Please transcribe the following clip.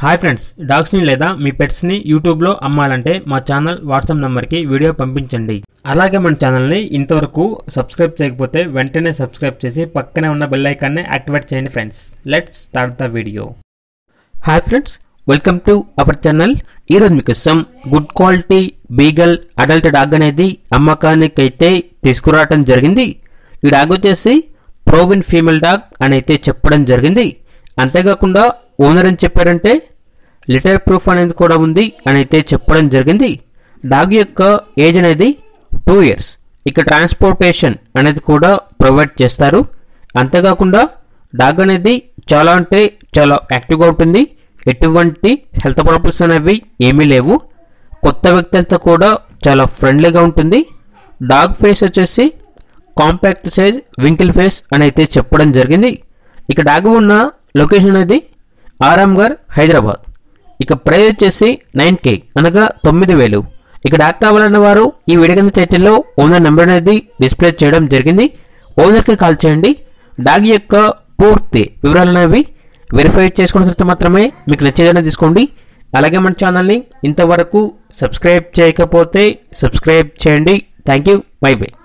hi friends డాగ్స్ని లేదా మీ పెట్స్ని యూట్యూబ్లో అమ్మాలంటే మా ఛానల్ వాట్సాప్ నెంబర్కి వీడియో పంపించండి అలాగే మన ఛానల్ని ఇంతవరకు సబ్స్క్రైబ్ చేయకపోతే వెంటనే సబ్స్క్రైబ్ చేసి పక్కనే ఉన్న బెల్ ఐకాన్ని యాక్టివేట్ చేయండి friends let's start the video hi friends welcome to our channel ఈరోజు మీకోసం good quality beagle adult dog అనేది అమ్మకానికి అయితే తీసుకురావడం జరిగింది ఈ డాగ్ వచ్చేసి ప్రోవిన్ ఫీమేల్ డాగ్ అని అయితే చెప్పడం జరిగింది అంతేకాకుండా ఓనర్ అని చెప్పారంటే లిటర్ ప్రూఫ్ అనేది కూడా ఉంది అని అయితే చెప్పడం జరిగింది డాగ్ యొక్క ఏజ్ అనేది టూ ఇయర్స్ ఇక ట్రాన్స్పోర్టేషన్ అనేది కూడా ప్రొవైడ్ చేస్తారు అంతేకాకుండా డాగ్ అనేది చాలా అంటే చాలా యాక్టివ్గా ఉంటుంది ఎటువంటి హెల్త్ ప్రాబ్లమ్స్ అనేవి ఏమీ లేవు కొత్త వ్యక్తులతో కూడా చాలా ఫ్రెండ్లీగా ఉంటుంది డాగ్ ఫేస్ వచ్చేసి కాంపాక్ట్ సైజ్ వింకిల్ ఫేస్ అని అయితే చెప్పడం జరిగింది ఇక డాగ్ ఉన్న లొకేషన్ అనేది ఆరాంగర్ హైదరాబాద్ ఇక ప్రైస్ వచ్చేసి నైన్ కే అనగా తొమ్మిది వేలు ఇక డాక్ కావాలన్న వారు ఈ వీడియో కింద టైటిల్లో ఓనర్ నెంబర్ అనేది డిస్ప్లే చేయడం జరిగింది ఓనర్కి కాల్ చేయండి డాగ్ యొక్క పూర్తి వివరాలు అనేవి వెరిఫై చేసుకున్న తర్వాత మాత్రమే మీకు నచ్చేదైనా తీసుకోండి అలాగే మన ఛానల్ని ఇంతవరకు సబ్స్క్రైబ్ చేయకపోతే సబ్స్క్రైబ్ చేయండి థ్యాంక్ యూ బై బై